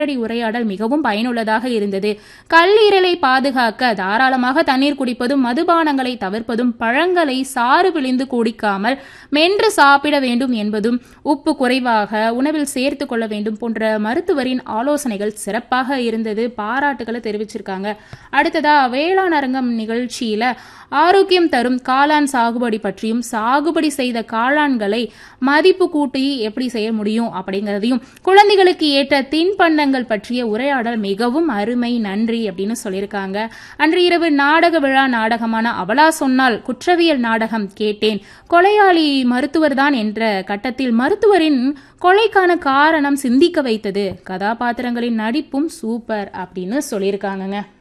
நேரடி உரையாடல் மிகவும் பயனுள்ளதாக இருந்தது கல்லீரலை பாதுகாக்க தாராளமாக தண்ணீர் குடிப்பதும் மதுபானங்களை தவிர்ப்பதும் பழங்களை சாறு பிழிந்து குடிக்காமல் மென்று சாப்பிட வேண்டும் என்பதும் உப்பு குறைவாக உணவில் சேர்த்து கொள்ள வேண்டும் போன்ற மருத்துவரின் ஆலோசனைகள் சிறப்பாக இருந்தது பாராட்டுகளை தெரிவிச்சிருக்காங்க அடுத்ததா வேளாண் அரங்கம் நிகழ்ச்சியில ஆரோக்கியம் தரும் காளான் சாகுபடி பற்றியும் சாகுபடி செய்த காளான்களை மதிப்பு கூட்டி எப்படி செய்ய முடியும் அப்படிங்கிறதையும் குழந்தைகளுக்கு ஏற்ற தின்பண்டங்கள் பற்றிய உரையாடல் மிகவும் அருமை நன்றி அப்படின்னு சொல்லியிருக்காங்க அன்று இரவு நாடக விழா நாடகமான அவளா சொன்னால் குற்றவியல் நாடகம் கேட்டேன் கொலையாளி மருத்துவர்தான் என்ற கட்டத்தில் மருத்துவரின் கொலைக்கான காரணம் சிந்திக்க வைத்தது கதாபாத்திரங்களின் நடிப்பும் சூப்பர் அப்படின்னு சொல்லியிருக்காங்கங்க